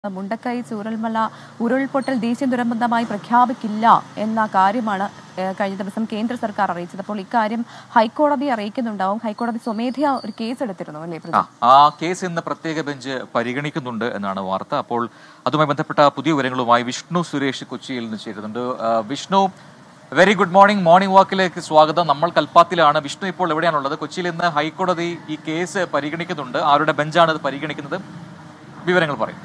മുണ്ടക്കൈ ചൂരൽമല ഉരുൾപൊട്ടൽ ദേശീയ ദുരന്തമായി പ്രഖ്യാപിക്കില്ല എന്ന കാര്യമാണ് ഏഹ്, കഴിഞ്ഞ ദിവസം കേന്ദ്ര സർക്കാർ അറിയിച്ചത് അപ്പോൾ ഇക്കാര്യം ഹൈക്കോടതി അറിയിക്കുന്നുണ്ടാവും ഹൈക്കോടതി സ്വമേധയാ ഒരു കേസ് എടുത്തിരുന്നു അല്ലേ ആ, പ്രതി ആ കേസ് ഇന്ന് പ്രത്യേക ബെഞ്ച് പരിഗണിക്കുന്നുണ്ട് എന്നാണ് വാർത്ത അപ്പോൾ അതുമായി ബന്ധപ്പെട്ട പുതിയ വിവരങ്ങളുമായി വിഷ്ണു സുരേഷ് കൊച്ചിയിൽ നിന്ന് ചേരുന്നുണ്ട് ആ, Vishnu very good morning morning വാക്കിലേക്ക് സ്വാഗതം നമ്മൾ കൽപ്പാത്തിലാണ് വിഷ്ണു ഇപ്പോൾ എവിടെയാണുള്ളത് കൊച്ചിയിൽ ഇന്ന് ഹൈക്കോടതി ഈ കേസ് പരിഗണിക്കുന്നുണ്ട് ആരുടെ ബെഞ്ചാണ് ഇത് പരിഗണിക്കുന്നത് വിവരങ്ങൾ പറയും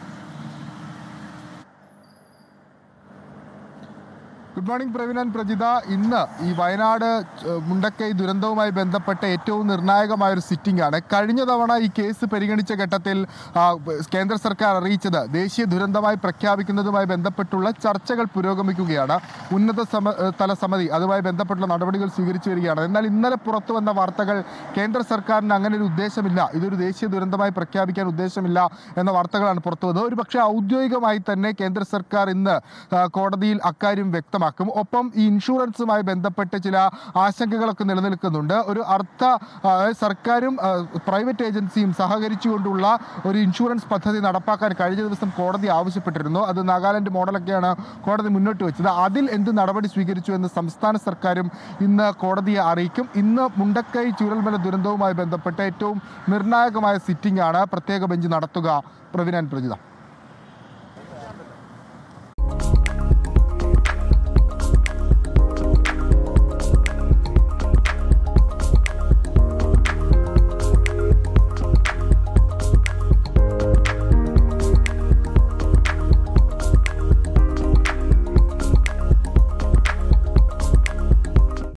good morning Praveen and Prajitha ഇന്ന് ഈ വയനാട് ഏഹ്, മുണ്ടക്കൈ ദുരന്തവുമായി ബന്ധപ്പെട്ട ഏറ്റവും നിർണായകമായ ഒരു സിറ്റിംഗ് ആണ് കഴിഞ്ഞ തവണ ഈ കേസ് പരിഗണിച്ച ഘട്ടത്തിൽ ആ, കേന്ദ്ര സർക്കാർ അറിയിച്ചത് ദേശീയ ദുരന്തമായി പ്രഖ്യാപിക്കുന്നതുമായി ബന്ധപ്പെട്ടുള്ള ചർച്ചകൾ പുരോഗമിക്കുകയാണ് ഉന്നത സമ ഏഹ്, തല സമിതി അതുമായി ബന്ധപ്പെട്ടുള്ള നടപടികൾ സ്വീകരിച്ചു വരികയാണ് എന്നാൽ ഇന്നലെ പുറത്തു വന്ന വാർത്തകൾ കേന്ദ്ര സർക്കാരിന് അങ്ങനെ ഒരു ഉദ്ദേശമില്ല ഇതൊരു ദേശീയ ദുരന്തമായി പ്രഖ്യാപിക്കാൻ ഉദ്ദേശമില്ല എന്ന വാർത്തകളാണ് പുറത്തു വന്നത് ഒരു പക്ഷേ ഔദ്യോഗികമായി തന്നെ കേന്ദ്ര സർക്കാർ ഇന്ന് ആ, കോടതിയിൽ അക്കാര്യം വ്യക്തമാക്കും ഒപ്പം ഈ ഇൻഷുറൻസുമായി ബന്ധപ്പെട്ട് ചില ആശങ്കകളൊക്കെ നിലനിൽക്കുന്നുണ്ട് ഒരു അർത്ഥ ആ, സർക്കാരും ആ, പ്രൈവറ്റ് ഏജൻസിയും സഹകരിച്ചുകൊണ്ടുള്ള ഒരു ഇൻഷുറൻസ് പദ്ധതി നടപ്പാക്കാൻ കഴിഞ്ഞ ദിവസം കോടതി ആവശ്യപ്പെട്ടിരുന്നു അത് നാഗാലാൻഡ് മോഡലൊക്കെയാണ് കോടതി മുന്നോട്ട് വെച്ചത് അതിൽ എന്ത് നടപടി സ്വീകരിച്ചു എന്ന് സംസ്ഥാന സർക്കാരും ഇന്ന് കോടതിയെ അറിയിക്കും ഇന്ന് മുണ്ടക്കൈ ചൂരൽമല ദുരന്തവുമായി ബന്ധപ്പെട്ട് ഏറ്റവും നിർണായകമായ സിറ്റിംഗ് ആണ് പ്രത്യേക ബെഞ്ച് നടത്തുക പ്രവീൺ ആൻഡ് പ്രജിത